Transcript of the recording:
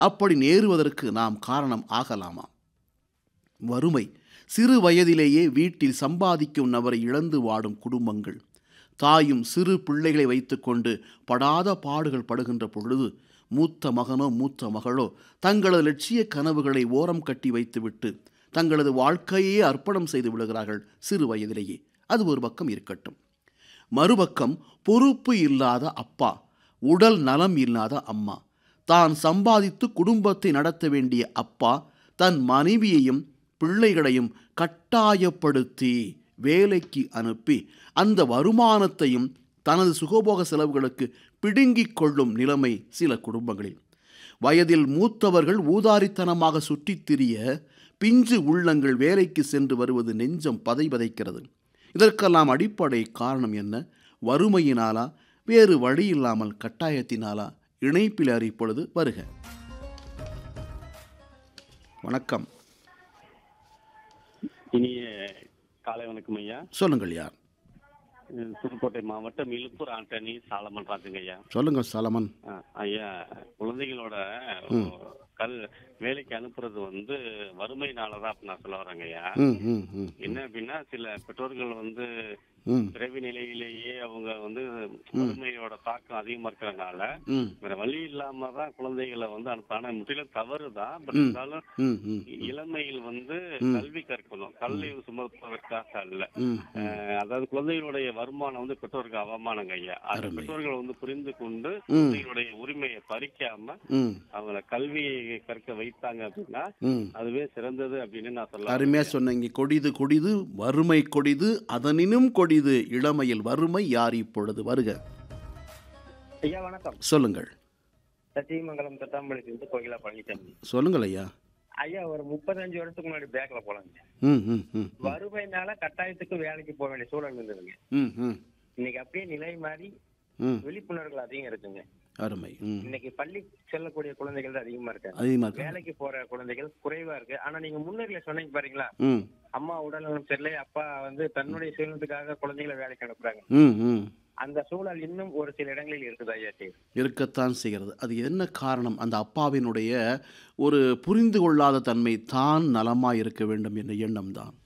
அப்படி நேருவதற்கு நாம் காரணம் ஆகலாமா வறுமை சிறு வயதிலேயே வீட்டில் சம்பாதிக்கும் நபரை இழந்து வாடும் குடும்பங்கள் தாயும் சிறு பிள்ளைகளை வைத்துக்கொண்டு படாத பாடுகள் படுகின்ற பொழுது மூத்த மகனோ மூத்த மகளோ தங்களது லட்சிய கனவுகளை ஓரம் கட்டி வைத்துவிட்டு தங்களது வாழ்க்கையே அர்ப்பணம் செய்து விடுகிறார்கள் சிறு வயதிலேயே அது ஒரு பக்கம் இருக்கட்டும் மறுபக்கம் பொறுப்பு இல்லாத அப்பா உடல் நலம் இல்லாத அம்மா தான் சம்பாதித்து குடும்பத்தை நடத்த வேண்டிய அப்பா தன் மனைவியையும் பிள்ளைகளையும் கட்டாயப்படுத்தி வேலைக்கு அனுப்பி அந்த வருமானத்தையும் தனது சுகபோக செலவுகளுக்கு பிடுங்கிக் கொள்ளும் நிலைமை சில குடும்பங்களில் வயதில் மூத்தவர்கள் ஊதாரித்தனமாக சுற்றித் திரிய பிஞ்சு உள்ளங்கள் வேலைக்கு சென்று வருவது நெஞ்சம் பதை பதைக்கிறது இதற்கெல்லாம் அடிப்படை காரணம் என்ன வறுமையினாலா வேறு வழி இல்லாமல் கட்டாயத்தினாலா இணைப்பில் அறிப்பொழுது வருக வணக்கம் இனிய காலை வணக்கம் ஐயா சொல்லுங்கள் யார் அஹ் புதுக்கோட்டை மாவட்டம் இழுப்பூர் ஆண்டனி சாலமன் ராஜுங்க ஐயா சொல்லுங்கள் சலமன் அஹ் ஐயா குழந்தைகளோட கல் வேலைக்கு அனுப்புறது வந்து வறுமையினாலதான் அப்படி நான் சொல்ல வரேங்க ஐயா ம் ம் ம் என்ன அப்படின்னா சில பெற்றோர்கள் வந்து ம் பிறவி நிலையிலேயே அவங்க வந்து வறுமையோட தாக்கம் அதிகமா இருக்கிறதுனால ம் வேற வழி இல்லாம தான் குழந்தைகளை வந்து அனுப்பான முற்றிலும் தவறு தான் பட் இருந்தாலும் ம் ம் இளமையில் வந்து கல்வி கற்கணும் கல்வி சுமப்பதற்காக அல்ல ம் அஹ் அதாவது குழந்தைகளுடைய வருமானம் வந்து பெற்றோருக்கு அவமானங்க ஐயா அது பெற்றோர்கள் வந்து புரிந்து கொண்டு குழந்தைகளுடைய உரிமையை பறிக்காம ம் அவங்கள கல்வியை கற்க வைத்தாங்க அப்படின்னா ம் அதுவே சிறந்தது அப்படின்னு நான் சொல்ல அருமையாக சொன்னீங்க கொடிது கொடிது வறுமை கொடிது அதனினும் கொடிது இளமையில் வறுமை யார் இப்பொழுது வருக ஐயா வணக்கம் சொல்லுங்கள் சத்தியமங்கலம் தட்டாம்பள்ளியிலிருந்து கோகிலா பழனிசாமி சொல்லுங்கள் ஐயா ஐயா ஒரு முப்பத்தஞ்சு வருஷத்துக்கு முன்னாடி பேக்ல போலாங்க ம் ம் ம் வறுமைனால கட்டாயத்துக்கு வேலைக்கு போக வேண்டிய சூழல் இருந்ததுங்க ம் ம் இன்னைக்கு அப்படியே நிலை மாறி ம் விழிப்புணர்வுகள் அதிகம் இருக்குங்க அருமை ம் இன்னைக்கு பள்ளி செல்லக்கூடிய குழந்தைகள் தான் அதிகமா இருக்காங்க அதிகமாக இருக்கு. வேலைக்கு போற குழந்தைகள் குறைவா இருக்கு ஆனா நீங்க முன்னேறில சொன்னீங்க பாருங்களா ம் அம்மா உடல்நலம் சரியில்லை அப்பா வந்து தன்னுடைய சுயநலத்துக்காக குழந்தைகளை வேலைக்கு அனுப்புறாங்க ம் ம் அந்த சூழல் இன்னும் ஒரு சில இடங்களில் இருக்குதா ஐயா சரி இருக்கத்தான் செய்கிறது அது என்ன காரணம் அந்த அப்பாவினுடைய ஒரு புரிந்து கொள்ளாத தன்மை தான் நலமாக இருக்க வேண்டும் என்ற எண்ணம் தான்